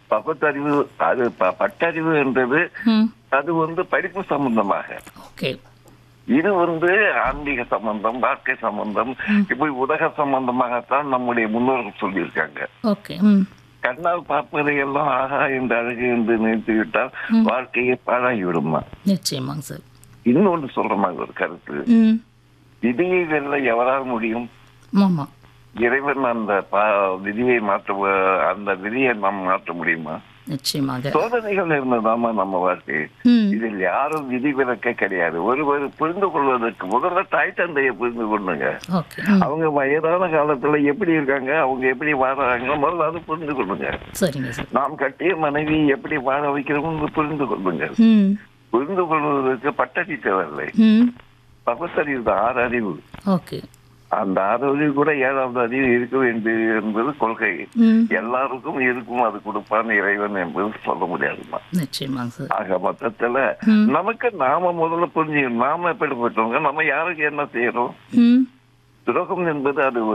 பகுத்தறிவு அது ப- பட்டறிவு என்றது ம் அது வந்து படிப்பு சம்பந்தமாக ஓகே இது வந்து ஆன்மீக சம்பந்தம் வாழ்க்கை சம்பந்தம் இப்படி உலக சம்பந்தமாகத்தான் நம்முடைய முன்னோர்கள் சொல்லியிருக்காங்க ஓகே ம் கண்ணால் பார்ப்பதை எல்லாம் ஆகா என்று அழகு என்று நினைத்து விட்டால் வாழ்க்கையை பாழாகி விடுமா நிச்சயமாங்க சார் இன்னொன்று சொல்ற மாதிரி ஒரு கருத்து ம் விதியை வெல்ல எவரால் முடியும் ஆமாம் இறைவன் அந்த பா- விதியை மாற்ற அந்த விதியை நாம் மாற்ற முடியுமா நிச்சயமாக சோதனைகள் இருந்ததாமா நம்ம வாழ்க்கை ம் இதில் யாரும் விதி விலக்க கிடையாது ஒருவர் புரிந்து கொள்வதற்கு முதல்ல தாய் தந்தையை புரிந்து கொள்ளுங்க ஓகே ம் அவங்க வயதான காலத்துல எப்படி இருக்காங்க அவங்க எப்படி வாழறாங்க முதல்ல அது புரிந்து கொள்ளுங்க சரிங்க சார் நாம் கட்டிய மனைவி எப்படி வாழ வைக்கிறோம்னு புரிந்து கொள்ளுங்க ம் புரிந்து கொள்வதற்கு பட்டடி தேவையில்லை ம் பகுத்தறிவு தான் ஆறு அறிவு ஓகே அந்த ஆறு அறிவு கூட ஏழாவது அறிவு இருக்க வேண்டியது என்பது கொள்கை ம் எல்லாருக்கும் இருக்கும் அது கொடுப்பான் இறைவன் என்பது சொல்ல முடியாதுமா நிச்சயமாங்க சார் ஆக மொத்தத்துல ம். நமக்கு நாம முதல்ல புரிஞ்சுக்கணும் நாம எப்படிப்பட்டவங்க நம்ம யாருக்கு என்ன செய்யறோம் ம் துரோகம் என்பது அது ஒரு